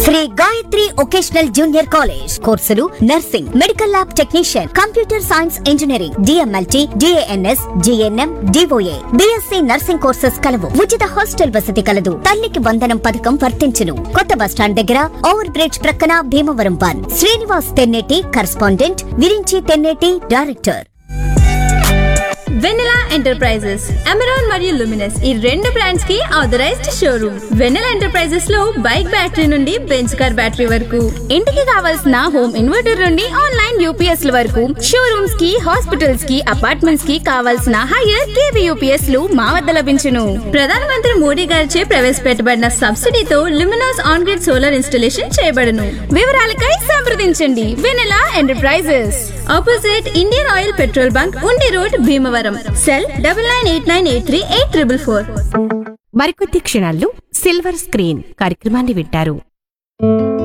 Shri Gayatri vocational junior college కోర్సులు nursing medical lab technician computer science engineering DMLT DNS GNM DOA BSc nursing courses కలవు ఉచిత hostel వసతి కలదు తల్లికి వందనం పథకం వర్తించును కొత్త బస్టాండ్ దగ్గర ఓవర్ బ్రిడ్జ్ ప్రక్కన Bhimavaram one Srinivas Tenneti correspondent Virinchi Tenneti director Vennela enterprises Amaron మరియు లుమినస్ ఈ రెండు బ్రాండ్స్ కి ఆథరైజ్డ్ షోరూమ్ వెన్నెలా ఎంటర్ప్రైజెస్ లో బైక్ బ్యాటరీ నుండి బెంచ్ కార్ బ్యాటరీ వరకు ఇంటికి కావాల్సిన హోమ్ ఇన్వర్టర్ నుండి ఆన్లైన్ యూపీఎస్ ల వరకు షోరూమ్స్ కి హాస్పిటల్స్ కి అపార్ట్మెంట్స్ కి కావాల్సిన హైయర్ కేవీ యూపీఎస్ లు మా వద్ద లభించును ప్రధానమంత్రి మోడీ గారిచే ప్రవేశపెట్టబడిన సబ్సిడీతో Luminous on grid solar installation చేయబడును వివరాలకై సంప్రదించండి Vennela enterprises opposite Indian Oil petrol bunk Undi road Bhimavaram cell double nine eight nine eight three eight triple four మరికొద్ది క్షణాల్లో సిల్వర్ స్క్రీన్ కార్యక్రమాన్ని వింటారు